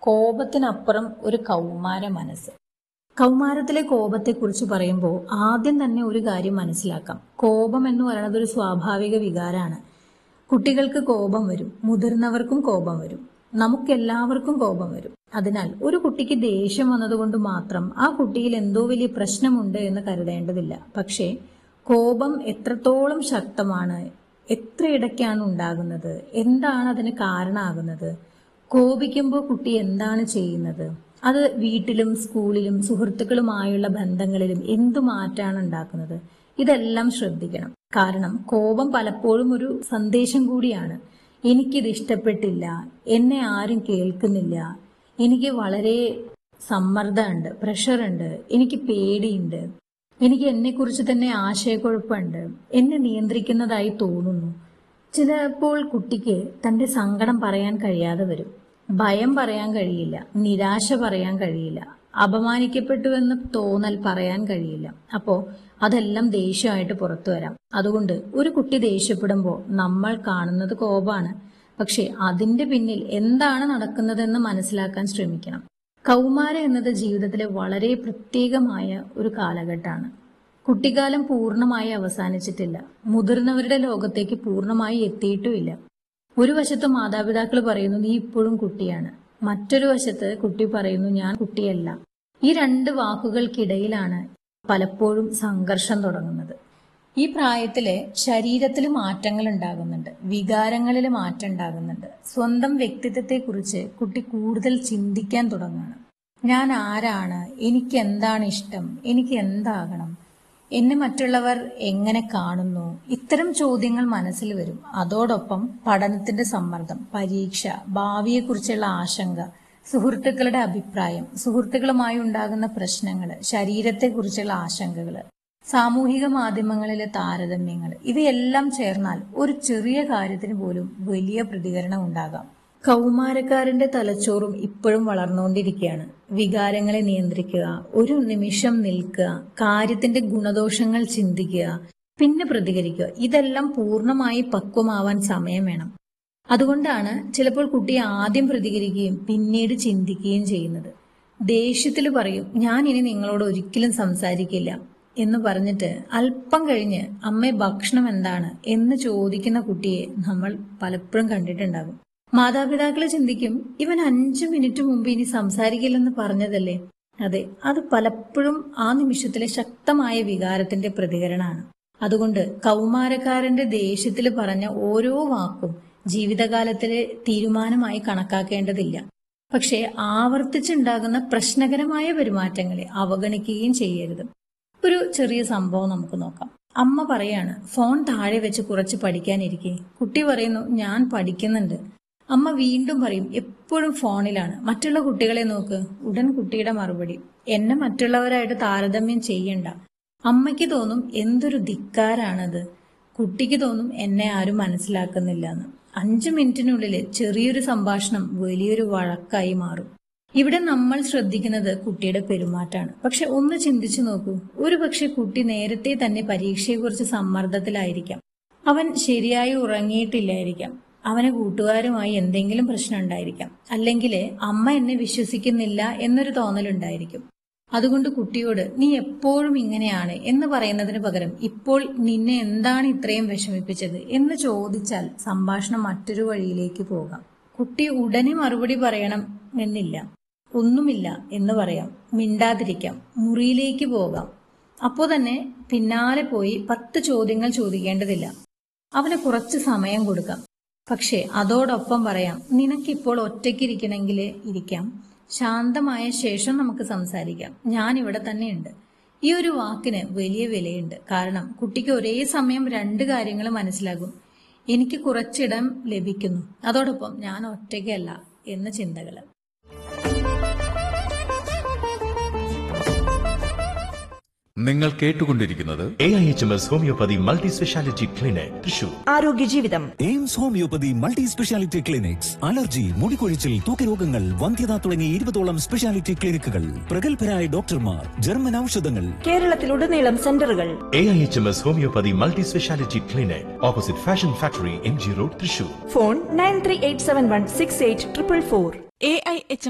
കോപത്തിനപ്പുറം ഒരു കൗമാര മനസ്സ് കൗമാരത്തിലെ കോപത്തെക്കുറിച്ച് പറയുമ്പോൾ ആദ്യം തന്നെ ഒരു കാര്യം മനസ്സിലാക്കാം കോപം എന്ന് പറയുന്നത് ഒരു സ്വാഭാവിക വികാരമാണ് കുട്ടികൾക്ക് കോപം വരും മുതിർന്നവർക്കും കോപം വരും നമുക്കെല്ലാവർക്കും കോപം വരും അതിനാൽ ഒരു കുട്ടിക്ക് ദേഷ്യം വന്നതുകൊണ്ട് മാത്രം ആ കുട്ടിയിൽ എന്തോ വലിയ പ്രശ്നമുണ്ട് എന്ന് കരുതേണ്ടതില്ല പക്ഷേ കോപം എത്രത്തോളം ശക്തമാണ് എത്ര ഇടയ്ക്കാണ് ഉണ്ടാകുന്നത് എന്താണ് അതിന് കാരണമാകുന്നത് കോപിക്കുമ്പോൾ കുട്ടി എന്താണ് ചെയ്യുന്നത് അത് വീട്ടിലും സ്കൂളിലും സുഹൃത്തുക്കളുമായുള്ള ബന്ധങ്ങളിലും എന്തു മാറ്റാണ് ഉണ്ടാക്കുന്നത് ഇതെല്ലാം ശ്രദ്ധിക്കണം കാരണം കോപം പലപ്പോഴും ഒരു സന്ദേശം കൂടിയാണ് എനിക്കിത് ഇഷ്ടപ്പെട്ടില്ല എന്നെ ആരും കേൾക്കുന്നില്ല എനിക്ക് വളരെ സമ്മർദ്ദമുണ്ട് പ്രഷറുണ്ട് എനിക്ക് പേടിയുണ്ട് എനിക്ക് എന്നെക്കുറിച്ച് തന്നെ ആശയക്കുഴപ്പമുണ്ട് എന്നെ നിയന്ത്രിക്കുന്നതായി തോന്നുന്നു ചിലപ്പോൾ കുട്ടിക്ക് തന്റെ സങ്കടം പറയാൻ കഴിയാതെ വരും ഭയം പറയാൻ കഴിയില്ല നിരാശ പറയാൻ കഴിയില്ല അപമാനിക്കപ്പെട്ടുവെന്ന് തോന്നൽ പറയാൻ കഴിയില്ല അപ്പോൾ അതെല്ലാം ദേഷ്യമായിട്ട് പുറത്തു വരാം അതുകൊണ്ട് ഒരു കുട്ടി ദേഷ്യപ്പെടുമ്പോൾ നമ്മൾ കാണുന്നത് കോപാണ് പക്ഷെ അതിന്റെ പിന്നിൽ എന്താണ് നടക്കുന്നതെന്ന് മനസ്സിലാക്കാൻ ശ്രമിക്കണം കൗമാരം എന്നത് ജീവിതത്തിലെ വളരെ പ്രത്യേകമായ ഒരു കാലഘട്ടമാണ് കുട്ടിക്കാലം പൂർണ്ണമായി അവസാനിച്ചിട്ടില്ല മുതിർന്നവരുടെ ലോകത്തേക്ക് പൂർണ്ണമായി എത്തിയിട്ടുമില്ല ഒരു വശത്ത് മാതാപിതാക്കൾ പറയുന്നു നീ ഇപ്പോഴും കുട്ടിയാണ് മറ്റൊരു വശത്ത് കുട്ടി പറയുന്നു ഞാൻ കുട്ടിയല്ല ഈ രണ്ട് വാക്കുകൾക്കിടയിലാണ് പലപ്പോഴും സംഘർഷം തുടങ്ങുന്നത് ഈ പ്രായത്തില് ശരീരത്തിൽ മാറ്റങ്ങൾ ഉണ്ടാകുന്നുണ്ട് വികാരങ്ങളിൽ മാറ്റം ഉണ്ടാകുന്നുണ്ട് സ്വന്തം വ്യക്തിത്വത്തെക്കുറിച്ച് കുട്ടി കൂടുതൽ ചിന്തിക്കാൻ തുടങ്ങുകയാണ് ഞാൻ ആരാണ് എനിക്ക് എന്താണ് ഇഷ്ടം എനിക്ക് എന്താകണം എന്നെ മറ്റുള്ളവർ എങ്ങനെ കാണുന്നു ഇത്തരം ചോദ്യങ്ങൾ മനസ്സിൽ വരും അതോടൊപ്പം പഠനത്തിന്റെ സമ്മർദ്ദം പരീക്ഷ ഭാവിയെക്കുറിച്ചുള്ള ആശങ്ക സുഹൃത്തുക്കളുടെ അഭിപ്രായം സുഹൃത്തുക്കളുമായി ഉണ്ടാകുന്ന പ്രശ്നങ്ങൾ ശരീരത്തെക്കുറിച്ചുള്ള ആശങ്കകൾ സാമൂഹിക മാധ്യമങ്ങളിലെ താരതമ്യങ്ങൾ ഇവയെല്ലാം ചേർന്നാൽ ഒരു ചെറിയ കാര്യത്തിന് പോലും വലിയ പ്രതികരണം ഉണ്ടാകാം കൗമാരക്കാരന്റെ തലച്ചോറും ഇപ്പോഴും വളർന്നുകൊണ്ടിരിക്കുകയാണ് വികാരങ്ങളെ നിയന്ത്രിക്കുക ഒരു നിമിഷം നിൽക്കുക കാര്യത്തിന്റെ ഗുണദോഷങ്ങൾ ചിന്തിക്കുക പിന്നെ പ്രതികരിക്കുക ഇതെല്ലാം പൂർണ്ണമായി പക്വമാവാൻ സമയം വേണം അതുകൊണ്ടാണ് ചിലപ്പോൾ കുട്ടി ആദ്യം പ്രതികരിക്കുകയും പിന്നീട് ചിന്തിക്കുകയും ചെയ്യുന്നത് ദേഷ്യത്തിൽ പറയും ഞാൻ ഇനി നിങ്ങളോട് ഒരിക്കലും സംസാരിക്കില്ല എന്ന് പറഞ്ഞിട്ട് അല്പം കഴിഞ്ഞ് അമ്മേ ഭക്ഷണം എന്താണ് എന്ന് ചോദിക്കുന്ന കുട്ടിയെ നമ്മൾ പലപ്പോഴും കണ്ടിട്ടുണ്ടാകും മാതാപിതാക്കൾ ചിന്തിക്കും ഇവൻ അഞ്ചു മിനിറ്റ് മുമ്പ് ഇനി സംസാരിക്കില്ലെന്ന് പറഞ്ഞതല്ലേ അതെ അത് പലപ്പോഴും ആ നിമിഷത്തിലെ ശക്തമായ വികാരത്തിന്റെ പ്രതികരണമാണ് അതുകൊണ്ട് കൗമാരക്കാരന്റെ ദേഷ്യത്തിൽ പറഞ്ഞ ഓരോ വാക്കും ജീവിതകാലത്തിലെ തീരുമാനമായി കണക്കാക്കേണ്ടതില്ല പക്ഷേ ആവർത്തിച്ചുണ്ടാകുന്ന പ്രശ്നകരമായ പെരുമാറ്റങ്ങളെ അവഗണിക്കുകയും ചെയ്യരുത് ഒരു ചെറിയ സംഭവം നമുക്ക് നോക്കാം അമ്മ പറയാണ് ഫോൺ താഴെ വെച്ച് കുറച്ച് പഠിക്കാനിരിക്കെ കുട്ടി പറയുന്നു ഞാൻ പഠിക്കുന്നുണ്ട് അമ്മ വീണ്ടും പറയും എപ്പോഴും ഫോണിലാണ് മറ്റുള്ള കുട്ടികളെ നോക്ക് ഉടൻ കുട്ടിയുടെ മറുപടി എന്നെ മറ്റുള്ളവരായിട്ട് താരതമ്യം ചെയ്യണ്ട അമ്മയ്ക്ക് തോന്നും എന്തൊരു ധിക്കാരാണത് കുട്ടിക്ക് തോന്നും എന്നെ ആരും മനസ്സിലാക്കുന്നില്ല എന്ന് അഞ്ചു മിനിറ്റിനുള്ളിൽ ചെറിയൊരു സംഭാഷണം വലിയൊരു വഴക്കായി മാറും ഇവിടെ നമ്മൾ ശ്രദ്ധിക്കുന്നത് കുട്ടിയുടെ പെരുമാറ്റമാണ് പക്ഷെ ഒന്ന് ചിന്തിച്ചു നോക്കൂ ഒരു പക്ഷെ കുട്ടി നേരത്തെ തന്നെ പരീക്ഷയെക്കുറിച്ച് സമ്മർദ്ദത്തിലായിരിക്കാം അവൻ ശരിയായി ഉറങ്ങിയിട്ടില്ലായിരിക്കാം അവന് കൂട്ടുകാരുമായി എന്തെങ്കിലും പ്രശ്നം ഉണ്ടായിരിക്കാം അല്ലെങ്കിൽ അമ്മ എന്നെ വിശ്വസിക്കുന്നില്ല എന്നൊരു തോന്നലുണ്ടായിരിക്കും അതുകൊണ്ട് കുട്ടിയോട് നീ എപ്പോഴും ഇങ്ങനെയാണ് എന്ന് പറയുന്നതിന് പകരം ഇപ്പോൾ നിന്നെ എന്താണ് ഇത്രയും വിഷമിപ്പിച്ചത് എന്ന് ചോദിച്ചാൽ സംഭാഷണം മറ്റൊരു വഴിയിലേക്ക് പോകാം കുട്ടി ഉടനെ മറുപടി പറയണം എന്നില്ല ഒന്നുമില്ല എന്ന് പറയാം മിണ്ടാതിരിക്കാം മുറിയിലേക്ക് പോകാം അപ്പോൾ തന്നെ പിന്നാലെ പോയി പത്ത് ചോദ്യങ്ങൾ ചോദിക്കേണ്ടതില്ല അവന് കുറച്ച് സമയം കൊടുക്കാം പക്ഷേ അതോടൊപ്പം പറയാം നിനക്കിപ്പോൾ ഒറ്റയ്ക്കിരിക്കണമെങ്കിൽ ഇരിക്കാം ശാന്തമായ ശേഷം നമുക്ക് സംസാരിക്കാം ഞാൻ ഇവിടെ തന്നെയുണ്ട് ഈ ഒരു വാക്കിന് വലിയ വിലയുണ്ട് കാരണം കുട്ടിക്ക് ഒരേ സമയം രണ്ട് കാര്യങ്ങൾ മനസ്സിലാകും എനിക്ക് കുറച്ചിടം ലഭിക്കുന്നു അതോടൊപ്പം ഞാൻ ഒറ്റയ്ക്കല്ല എന്ന ചിന്തകള് നിങ്ങൾ കേട്ടുകൊണ്ടിരിക്കുന്നത് A I H M S homeopathy multi speciality clinic Thrissur ആരോഗ്യ ജീവിതം AIMS homeopathy multi speciality clinics allergy മുടികൊഴിച്ചിൽ തൂക്കരോഗങ്ങൾ വന്ധ്യത തുടങ്ങി ഇരുപതോളം സ്പെഷ്യാലിറ്റി ക്ലിനിക്കുകൾ പ്രഗത്ഭരായ ഡോക്ടർമാർ ജർമ്മൻ ഔഷധങ്ങൾ കേരളത്തിലുടനീളം സെന്ററുകൾ A I H M S homeopathy multi speciality clinic opposite fashion factory M G road Thrissur phone nine three eight seven one six eight triple four A I H